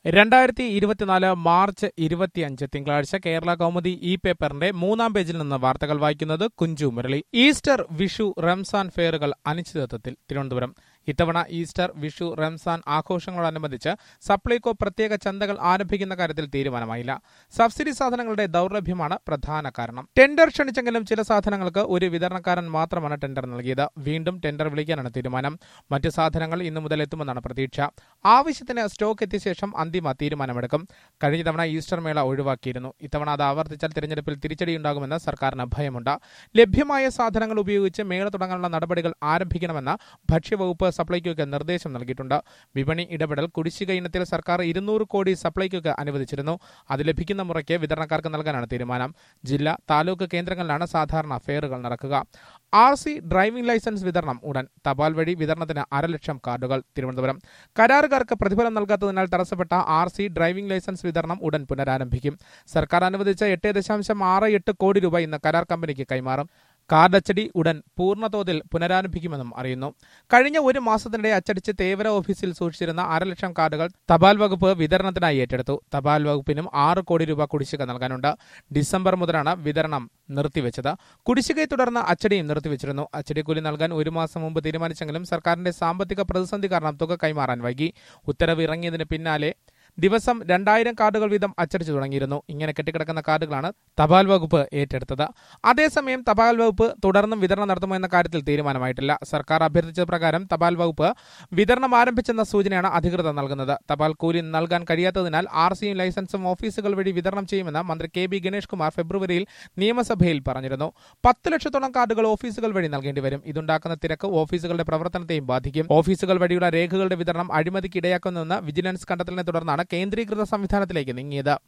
രണ്ടായിരത്തി ഇരുപത്തിനാല് മാർച്ച് ഇരുപത്തിയഞ്ച് തിങ്കളാഴ്ച കേരള കൗമുദി ഇ പേപ്പറിന്റെ മൂന്നാം പേജിൽ നിന്ന് വാർത്തകൾ വായിക്കുന്നത് കുഞ്ചു മുരളി ഈസ്റ്റർ വിഷു റംസാൻ ഫെയറുകൾ അനിശ്ചിതത്വത്തിൽ തിരുവനന്തപുരം ഇത്തവണ ഈസ്റ്റർ വിഷു റംസാൻ ആഘോഷങ്ങളോടനുബന്ധിച്ച് സപ്ലൈകോ പ്രത്യേക ചന്തകൾ ആരംഭിക്കുന്ന കാര്യത്തിൽ തീരുമാനമായില്ല സബ്സിഡി സാധനങ്ങളുടെ ദൌർലഭ്യമാണ് പ്രധാന കാരണം ടെൻഡർ ക്ഷണിച്ചെങ്കിലും ചില സാധനങ്ങൾക്ക് ഒരു വിതരണക്കാരൻ മാത്രമാണ് ടെൻഡർ നൽകിയത് വീണ്ടും ടെൻഡർ വിളിക്കാനാണ് തീരുമാനം മറ്റ് സാധനങ്ങൾ ഇന്നു മുതൽ എത്തുമെന്നാണ് പ്രതീക്ഷ ആവശ്യത്തിന് സ്റ്റോക്ക് എത്തിയ ശേഷം അന്തിമ തീരുമാനമെടുക്കും കഴിഞ്ഞ തവണ ഈസ്റ്റർ മേള ഒഴിവാക്കിയിരുന്നു ഇത്തവണ അത് ആവർത്തിച്ചാൽ തിരഞ്ഞെടുപ്പിൽ തിരിച്ചടിയുണ്ടാകുമെന്ന് സർക്കാരിന് ഭയമുണ്ട് ലഭ്യമായ സാധനങ്ങൾ ഉപയോഗിച്ച് മേള തുടങ്ങാനുള്ള നടപടികൾ ആരംഭിക്കണമെന്ന് ഭക്ഷ്യവകുപ്പ് സപ്ലൈകോയ്ക്ക് നിർദ്ദേശം നൽകിയിട്ടുണ്ട് വിപണി ഇടപെടൽ കുടിശ്ശിക ഇനത്തിൽ സർക്കാർ ഇരുന്നൂറ് കോടി സപ്ലൈകോയ്ക്ക് അനുവദിച്ചിരുന്നു അത് ലഭിക്കുന്ന മുറയ്ക്ക് വിതരണക്കാർക്ക് നൽകാനാണ് തീരുമാനം ജില്ല താലൂക്ക് കേന്ദ്രങ്ങളിലാണ് സാധാരണ ഫെയറുകൾ നടക്കുക ആർ സി ഡ്രൈവിംഗ് ലൈസൻസ് വിതരണം ഉടൻ തപാൽ വഴി വിതരണത്തിന് അരലക്ഷം കാർഡുകൾ തിരുവനന്തപുരം കരാറുകാർക്ക് പ്രതിഫലം നൽകാത്തതിനാൽ തടസ്സപ്പെട്ട ആർ സി ഡ്രൈവിംഗ് ലൈസൻസ് വിതരണം ഉടൻ പുനരാരംഭിക്കും സർക്കാർ അനുവദിച്ച എട്ട് ദശാംശം ആറ് എട്ട് കോടി രൂപ ഇന്ന് കരാർ കമ്പനിക്ക് കൈമാറും കാർഡ് അച്ചടി ഉടൻ പൂർണ്ണതോതിൽ പുനരാരംഭിക്കുമെന്നും അറിയുന്നു കഴിഞ്ഞ ഒരു മാസത്തിനിടെ അച്ചടിച്ച് തേവര ഓഫീസിൽ സൂക്ഷിച്ചിരുന്ന അരലക്ഷം കാർഡുകൾ തപാൽ വകുപ്പ് വിതരണത്തിനായി ഏറ്റെടുത്തു തപാൽ വകുപ്പിനും ആറ് കോടി രൂപ കുടിശ്ശിക നൽകാനുണ്ട് ഡിസംബർ മുതലാണ് വിതരണം നിർത്തിവെച്ചത് കുടിശ്ശികയെ തുടർന്ന് അച്ചടിയും നിർത്തിവെച്ചിരുന്നു അച്ചടിക്കൂലി നൽകാൻ ഒരു മാസം മുമ്പ് തീരുമാനിച്ചെങ്കിലും സർക്കാരിന്റെ സാമ്പത്തിക പ്രതിസന്ധി കാരണം തുക കൈമാറാൻ വൈകി ഉത്തരവ് ഇറങ്ങിയതിന് പിന്നാലെ ദിവസം രണ്ടായിരം കാർഡുകൾ വീതം അച്ചടിച്ചു തുടങ്ങിയിരുന്നു ഇങ്ങനെ കെട്ടിക്കിടക്കുന്ന കാർഡുകളാണ് തപാൽ വകുപ്പ് ഏറ്റെടുത്തത് അതേസമയം തപാൽ വകുപ്പ് തുടർന്നും വിതരണം നടത്തുമോ എന്ന കാര്യത്തിൽ തീരുമാനമായിട്ടില്ല സർക്കാർ അഭ്യർത്ഥിച്ചത് പ്രകാരം തപാൽ വകുപ്പ് വിതരണം ആരംഭിച്ചെന്ന സൂചനയാണ് അധികൃതർ നൽകുന്നത് തപാൽ കൂലി നൽകാൻ കഴിയാത്തതിനാൽ ആർ സിയും ലൈസൻസും ഓഫീസുകൾ വഴി വിതരണം ചെയ്യുമെന്ന് മന്ത്രി കെ ബി ഗണേഷ് കുമാർ ഫെബ്രുവരിയിൽ നിയമസഭയിൽ പറഞ്ഞിരുന്നു പത്ത് ലക്ഷത്തോളം കാർഡുകൾ ഓഫീസുകൾ വഴി നൽകേണ്ടി വരും ഇതുണ്ടാക്കുന്ന തിരക്ക് ഓഫീസുകളുടെ പ്രവർത്തനത്തെയും ബാധിക്കും ഓഫീസുകൾ വഴിയുള്ള രേഖകളുടെ വിതരണം അഴിമതിക്ക് ഇടയാക്കുന്നുവെന്ന് വിജിലൻസ് കണ്ടെത്തലിനെ തുടർന്നാണ് കേന്ദ്രീകൃത സംവിധാനത്തിലേക്ക് നീങ്ങിയത്